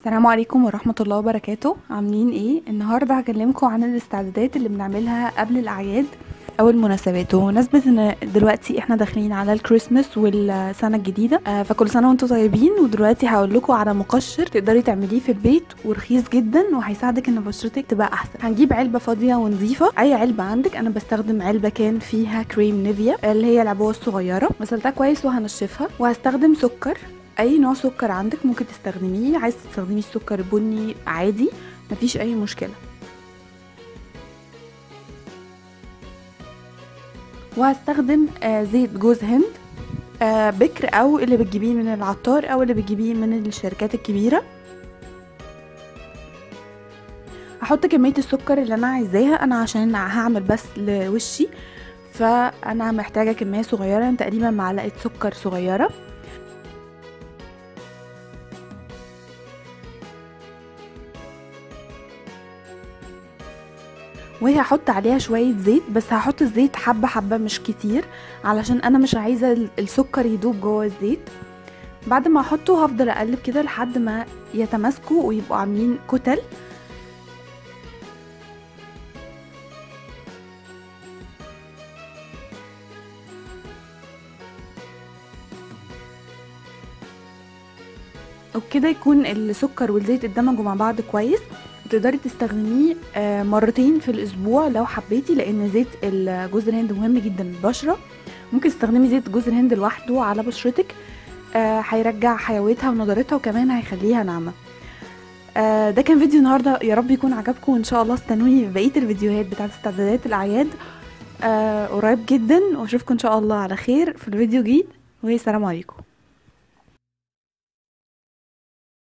السلام عليكم ورحمة الله وبركاته عاملين ايه النهاردة هكلمكم عن الاستعدادات اللي بنعملها قبل الاعياد او المناسبات ومناسبة ان دلوقتي احنا داخلين على الكريسماس والسنة الجديدة آه، فكل سنة وانتم طيبين ودلوقتي هقول لكم على مقشر تقدري تعمليه في البيت ورخيص جدا وهيساعدك ان بشرتك تبقى احسن هنجيب علبة فاضية ونظيفة اي علبة عندك انا بستخدم علبة كان فيها كريم نيفيا اللي هي العبوة الصغيرة غسلتها كويس وهنشفها وهستخدم سكر اي نوع سكر عندك ممكن تستخدميه عايز تستخدمي السكر البني عادي مفيش اي مشكله وهستخدم آه زيت جوز هند آه بكر او اللي بتجيبيه من العطار او اللي بتجيبيه من الشركات الكبيره هحط كميه السكر اللي انا عايزاها انا عشان هعمل بس لوشي فانا محتاجه كميه صغيره تقريبا معلقه سكر صغيره وهحط عليها شوية زيت بس هحط الزيت حبة حبة مش كتير علشان انا مش عايزة السكر يدوب جوه الزيت بعد ما احطه هفضل اقلب كده لحد ما يتماسكوا ويبقوا عاملين كتل وبكده يكون السكر والزيت اتدمجوا مع بعض كويس تقدري تستخدميه مرتين في الاسبوع لو حبيتي لان زيت جوز الهند مهم جدا للبشره ممكن تستخدمي زيت جوز الهند لوحده على بشرتك هيرجع حيويتها ونضارتها وكمان هيخليها ناعمه ده كان فيديو النهارده يا رب يكون عجبكم وان شاء الله استنوني في بقيه الفيديوهات بتاعت استعدادات الاعياد قريب جدا واشوفكم ان شاء الله على خير في الفيديو جديد والسلام عليكم